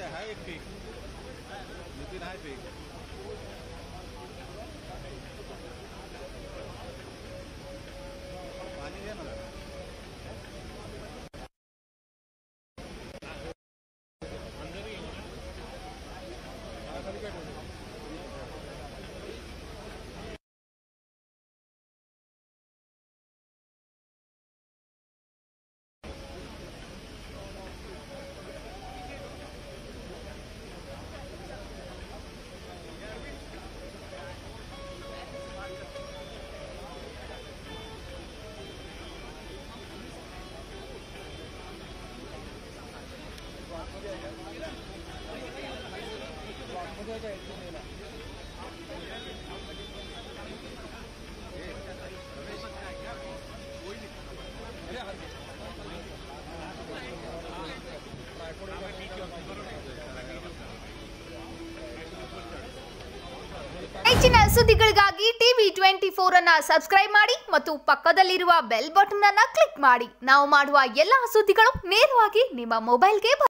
है एक पीक नितिन है पीक पानी है ना ಹೆಚ್ಚಿನ ಸುದ್ದಿಗಳಿಗಾಗಿ ಟಿವಿ ಟ್ವೆಂಟಿ ಫೋರ್ ಅನ್ನ ಸಬ್ಸ್ಕ್ರೈಬ್ ಮಾಡಿ ಮತ್ತು ಪಕ್ಕದಲ್ಲಿರುವ ಬೆಲ್ ಬಟನ್ ಅನ್ನ ಕ್ಲಿಕ್ ಮಾಡಿ ನಾವು ಮಾಡುವ ಎಲ್ಲಾ ಸುದ್ದಿಗಳು ನೇರವಾಗಿ ನಿಮ್ಮ ಮೊಬೈಲ್ಗೆ